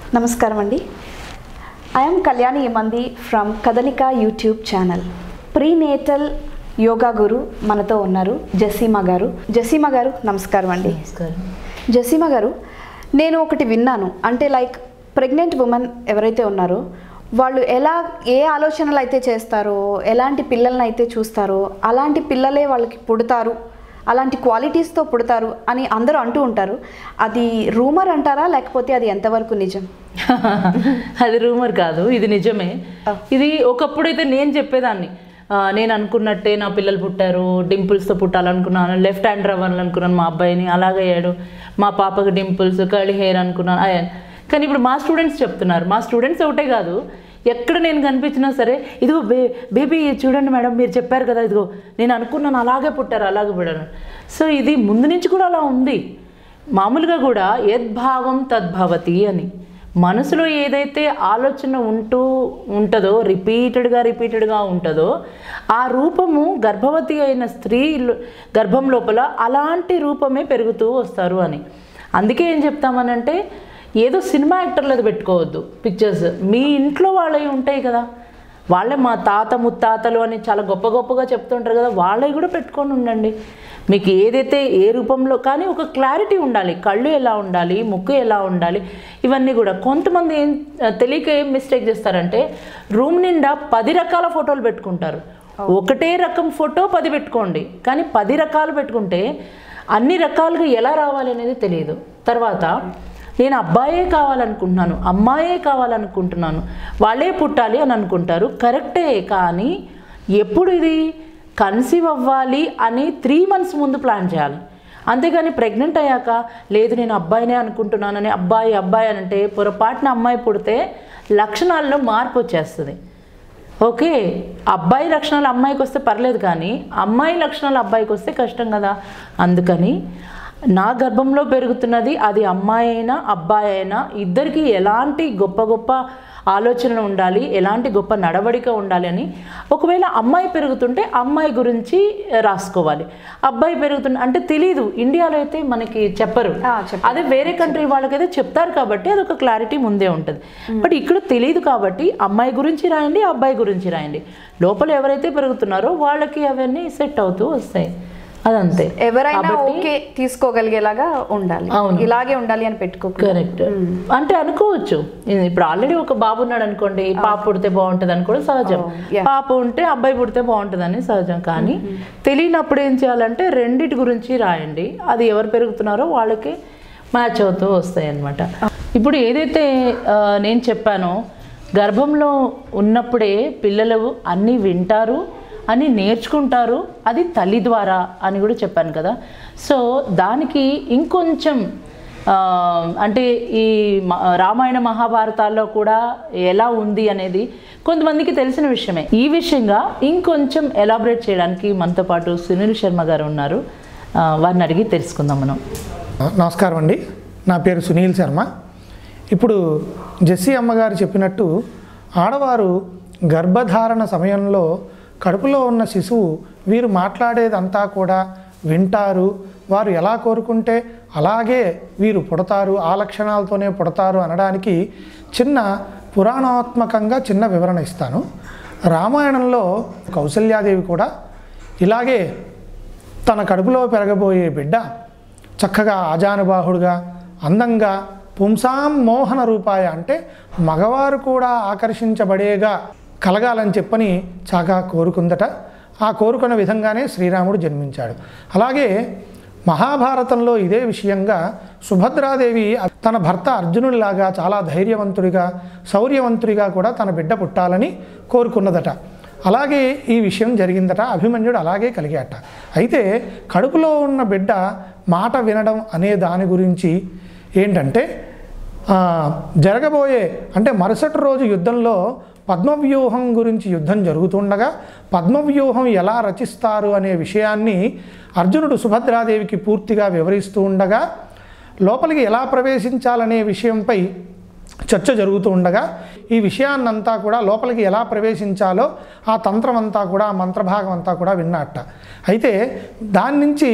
నమస్కారం అండి I'm Kalyani Imandi from Kadalika YouTube channel prenatal yoga guru మనతో ఉన్నారు జసీమా గారు జసీమా గారు నమస్కారం అండి నమస్కారం జసీమా గారు నేను ఒకటి విన్నాను అంటే లైక్ ప్రెగ్నెంట్ ఉమెన్ ఎవరైతే ఉన్నారో వాళ్ళు ఎలా ఏ ఆలోచనలు అయితే చేస్తారో ఎలాంటి పిల్లల్ని అయితే చూస్తారో అలాంటి పిల్లలే వాళ్ళకి పుడతారు అలాంటి క్వాలిటీస్తో పుడతారు అని అందరూ అంటూ ఉంటారు అది రూమర్ అంటారా లేకపోతే అది ఎంతవరకు నిజం అది రూమర్ కాదు ఇది నిజమే Oh. ఇది ఒకప్పుడైతే నేను చెప్పేదాన్ని ఆ, నేను అనుకున్నట్టే నా పిల్లలు పుట్టారు డింపుల్స్తో పుట్టాలనుకున్నాను లెఫ్ట్ హ్యాండ్ అవ్వాలనుకున్నాను మా అబ్బాయిని అలాగే అయ్యాడు మా పాపకి డింపుల్స్ కర్లీ హెయిర్ అనుకున్నాను అయ్యాను కానీ ఇప్పుడు మా స్టూడెంట్స్ చెప్తున్నారు మా స్టూడెంట్స్ ఒకటే కాదు ఎక్కడ నేను కనిపించినా సరే ఇదిగో బే బేబీ చూడండి మేడం మీరు చెప్పారు కదా ఇదిగో నేను అనుకున్నాను అలాగే పుట్టారు అలాగే పుట్టారు సో ఇది ముందు నుంచి కూడా అలా ఉంది మామూలుగా కూడా యద్భావం తద్భవతి అని మనసులో ఏదైతే ఆలోచన ఉంటూ ఉంటుందో రిపీటెడ్గా రిపీటెడ్గా ఉంటుందో ఆ రూపము గర్భవతి అయిన స్త్రీ లో- గర్భం లోపల అలాంటి రూపమే పెరుగుతూ వస్తారు అని అందుకే ఏం చెప్తామనంటే ఏదో సినిమా యాక్టర్లది పెట్టుకోవద్దు పిక్చర్స్ మీ ఇంట్లో వాళ్ళవి ఉంటాయి కదా వాళ్ళే మా తాత ముత్తాతలు అని చాలా గొప్ప గొప్పగా చెప్తుంటారు కదా వాళ్ళవి కూడా పెట్టుకొని ఉండండి మీకు ఏదైతే ఏ రూపంలో కానీ ఒక క్లారిటీ ఉండాలి కళ్ళు ఎలా ఉండాలి ముక్కు ఎలా ఉండాలి ఇవన్నీ కూడా కొంతమంది ఏం తెలియక ఏం మిస్టేక్ చేస్తారంటే రూమ్ నిండా పది రకాల ఫోటోలు పెట్టుకుంటారు ఒకటే రకం ఫోటో పది పెట్టుకోండి కానీ పది రకాలు పెట్టుకుంటే అన్ని రకాలుగా ఎలా రావాలి అనేది తెలియదు తర్వాత నేను అబ్బాయే కావాలనుకుంటున్నాను అమ్మాయే కావాలనుకుంటున్నాను వాళ్ళే పుట్టాలి అని అనుకుంటారు కరెక్టే కానీ ఎప్పుడు ఇది కన్సీవ్ అవ్వాలి అని త్రీ మంత్స్ ముందు ప్లాన్ చేయాలి అంతేగాని ప్రెగ్నెంట్ అయ్యాక లేదు నేను అబ్బాయినే అనుకుంటున్నానని అబ్బాయి అబ్బాయి అని అంటే పొరపాటున అమ్మాయి పుడితే లక్షణాల్లో మార్పు వచ్చేస్తుంది ఓకే అబ్బాయి లక్షణాలు అమ్మాయికి వస్తే పర్లేదు కానీ అమ్మాయి లక్షణాలు అబ్బాయికి వస్తే కష్టం కదా అందుకని నా గర్భంలో పెరుగుతున్నది అది అమ్మాయి అయినా అబ్బాయి అయినా ఇద్దరికి ఎలాంటి గొప్ప గొప్ప ఆలోచనలు ఉండాలి ఎలాంటి గొప్ప నడవడిక ఉండాలి అని ఒకవేళ అమ్మాయి పెరుగుతుంటే అమ్మాయి గురించి రాసుకోవాలి అబ్బాయి పెరుగుతుంటే అంటే తెలీదు ఇండియాలో అయితే మనకి చెప్పరు ఆ, చెప్పరు. అదే వేరే కంట్రీ వాళ్ళకైతే చెప్తారు కాబట్టి అది ఒక క్లారిటీ ముందే ఉంటుంది బట్ ఇక్కడ తెలియదు కాబట్టి అమ్మాయి గురించి రాయండి అబ్బాయి గురించి రాయండి లోపల ఎవరైతే పెరుగుతున్నారో వాళ్ళకి అవన్నీ సెట్ అవుతూ వస్తాయి అదంతే ఎవరైనా కాబట్టి- ఓకే తీసుకోగలిగేలాగా ఉండాలి అవును. ఇలాగే ఉండాలి అని పెట్టుకో కరెక్ట్ అంటే అనుకోవచ్చు ఇది ఇప్పుడు ఆల్రెడీ ఒక బాబు ఉన్నాడు అనుకోండి పాప పుడితే బాగుంటుంది అని కూడా సహజం Oh, yeah. పాప ఉంటే అబ్బాయి పుడితే బాగుంటుందని సహజం కానీ తెలియనప్పుడు ఏం చేయాలంటే రెండిటి గురించి రాయండి అది ఎవరు పెరుగుతున్నారో వాళ్ళకి మ్యాచ్ అవుతూ వస్తాయి అన్నమాట ఇప్పుడు ఏదైతే ఆ, నేను చెప్పానో గర్భంలో ఉన్నప్పుడే పిల్లలు అన్నీ వింటారు అని నేర్చుకుంటారు అది తల్లి ద్వారా అని కూడా చెప్పాను కదా సో దానికి ఇంకొంచెం ఆ, అంటే ఈ మ- రామాయణ మహాభారతాల్లో కూడా ఎలా ఉంది అనేది కొంతమందికి తెలిసిన విషయమే ఈ విషయంగా ఇంకొంచెం ఎలాబరేట్ చేయడానికి మనతో పాటు సునీల్ శర్మ గారు ఉన్నారు ఆ, వారిని అడిగి తెలుసుకుందాం మనం నమస్కారం అండి నా పేరు సునీల్ శర్మ ఇప్పుడు జెస్సీ అమ్మగారు చెప్పినట్టు ఆడవారు గర్భధారణ సమయంలో కడుపులో ఉన్న శిశువు వీరు మాట్లాడేదంతా కూడా వింటారు వారు ఎలా కోరుకుంటే అలాగే వీరు పుడతారు ఆ లక్షణాలతోనే పుడతారు అనడానికి చిన్న పురాణాత్మకంగా చిన్న వివరణ ఇస్తాను రామాయణంలో కౌసల్యాదేవి కూడా ఇలాగే తన కడుపులో పెరగబోయే బిడ్డ చక్కగా ఆజానుబాహుడుగా అందంగా పుంసాం మోహన రూపాయ అంటే మగవారు కూడా ఆకర్షించబడేగా కలగాలని చెప్పని చాగా కోరుకుందట ఆ కోరుకున్న విధంగానే శ్రీరాముడు జన్మించాడు అలాగే మహాభారతంలో ఇదే విషయంగా సుభద్రాదేవి తన భర్త అర్జునుడిలాగా చాలా ధైర్యవంతుడిగా శౌర్యవంతుడిగా కూడా తన బిడ్డ పుట్టాలని కోరుకున్నదట అలాగే ఈ విషయం జరిగిందట అభిమన్యుడు అలాగే కలిగాట అయితే కడుపులో ఉన్న బిడ్డ మాట వినడం అనే దాని గురించి ఏంటంటే ఆ, జరగబోయే అంటే మరుసటి రోజు యుద్ధంలో పద్మవ్యూహం గురించి యుద్ధం జరుగుతుండగా పద్మవ్యూహం ఎలా రచిస్తారు అనే విషయాన్ని అర్జునుడు సుభద్రాదేవికి పూర్తిగా వివరిస్తూ ఉండగా లోపలికి ఎలా ప్రవేశించాలనే విషయంపై చర్చ జరుగుతూ ఉండగా ఈ విషయాన్నంతా కూడా లోపలికి ఎలా ప్రవేశించాలో ఆ తంత్రం అంతా కూడా ఆ మంత్రభాగం అంతా కూడా విన్నట్ట అయితే దాని నుంచి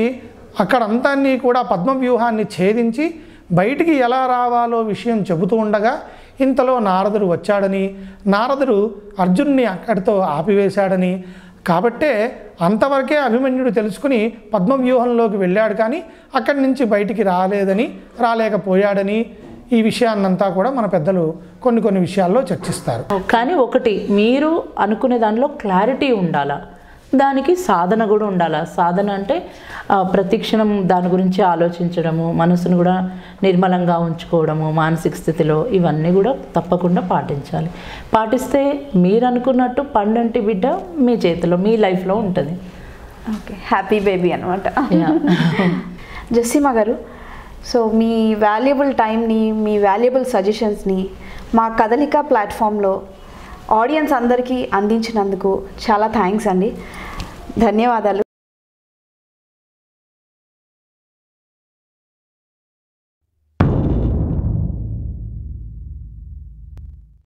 అక్కడంతాన్ని కూడా పద్మవ్యూహాన్ని ఛేదించి బయటికి ఎలా రావాలో విషయం చెబుతూ ఉండగా ఇంతలో నారదుడు వచ్చాడని నారదుడు అర్జున్ని అక్కడితో ఆపివేశాడని కాబట్టే అంతవరకే అభిమన్యుడు తెలుసుకుని పద్మవ్యూహంలోకి వెళ్ళాడు కానీ అక్కడి నుంచి బయటికి రాలేదని రాలేకపోయాడని ఈ విషయాన్నంతా కూడా మన పెద్దలు కొన్ని కొన్ని విషయాల్లో చర్చిస్తారు కానీ ఒకటి మీరు అనుకునే దానిలో క్లారిటీ ఉండాలా దానికి సాధన కూడా ఉండాలా సాధన అంటే ఆ, ప్రతి క్షణం దాని గురించి ఆలోచించడము మనసును కూడా నిర్మలంగా ఉంచుకోవడము మానసిక స్థితిలో ఇవన్నీ కూడా తప్పకుండా పాటించాలి పాటిస్తే మీరు అనుకున్నట్టు పండంటి బిడ్డ మీ చేతిలో మీ లైఫ్లో ఉంటుంది ఓకే హ్యాపీ బేబీ అనమాట Yeah. జస్సీమా గారు సో మీ వాల్యుబుల్ టైంని మీ వాల్యుబుల్ సజెషన్స్ని మా కదలిక ప్లాట్ఫామ్లో ఆడియన్స్ అందరికీ అందించినందుకు చాలా థ్యాంక్స్ అండి ధన్యవాదాలు